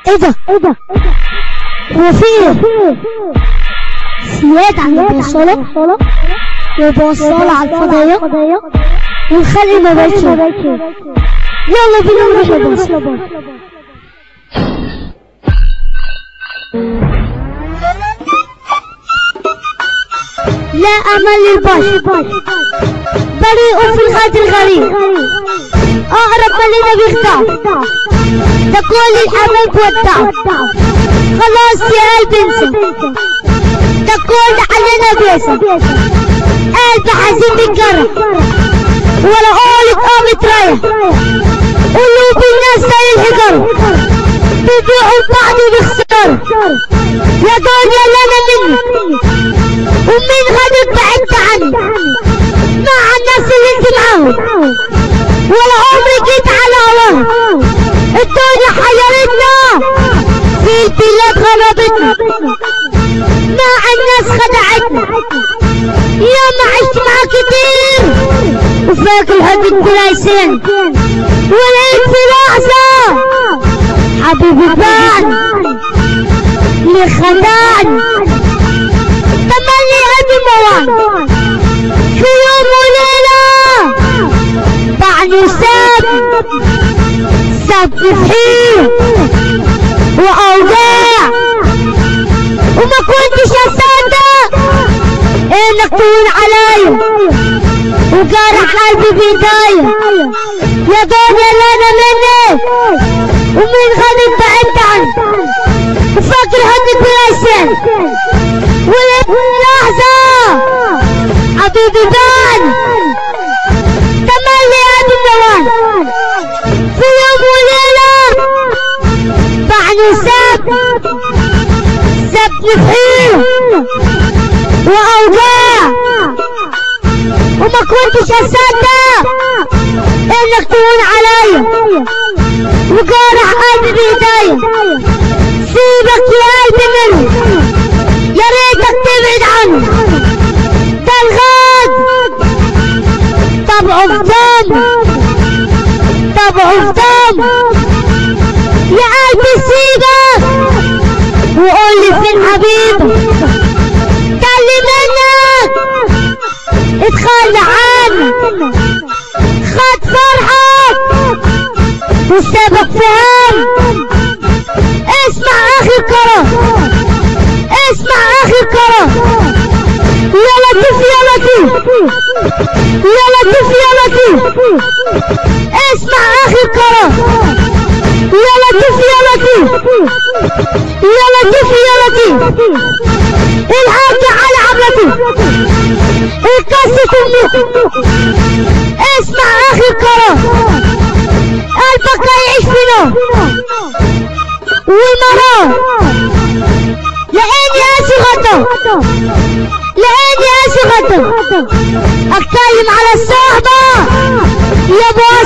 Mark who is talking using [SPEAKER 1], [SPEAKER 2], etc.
[SPEAKER 1] ايه ده ايه ده هو في ايه سياد عن البوصلة وبوصلة على الفضايا والخلق ما بقتش يلا بينا نروح البوصلة لا أمل للبشر بريء في الغد الغريب أقرب من بيختار ده كل الحبايب والتعب خلاص يا قلبي انسى ده كل علينا بيسى قلبي حزين بيتجرح ولا قولة قامت رايح قلوب الناس زي الحجارة بيبيعوا بعض بخسارة يا دنيا اللي انا منك ومين غادر بعدت عني مع الناس اللي انت معاهم ولا عمري جيت على هواها الدنيا حيرتنا في البلاد غلبتنا مع الناس خدعتنا يا ما عشت معاك كتير وفاكر هديت لسان ولقيت في لحظة حبيبي بان اللي خدعني تملي قلبي موان في يوم وليلة بعد ساب ساب فيه وأوجاع وما كنتش أصدق إنك تهون عليا وجرح قلبي بإيديا يا دنيا اللي أنا منك ومين غني بعدت عني وفاكر هديك بالأسان ولقيت لحظة حبيبي بان تملي قلبي موان في يوم وليلة بعد ساب سابني في حيل وأوجاع وما كنتش أصدق إنك تهون عليا وجرح قلبي بإيديا سيبك يا قلبي منه يا ريتك تبعد عنه ده الغاد طبعه في دم طبعه في دم يا قلبي سيبك وقول لي فين حبيبك ده اللي منك اتخلى عنك خد فرحك وسابك في هم اسمع اخي الكرم اسمع اخي الكرم يا لطيف يا لطيف يا لطيف يا لطيف اسمع اخي الكرم يا لطيف يا لطيف يا لطيف يا لطيف الحاج على عملته القصة امك اسمع اخي الكرم قلبك هيعيش في نار والمرار لاني قاسي غدا لاني قاسي غدا اتكلم على الصحبة يا ابو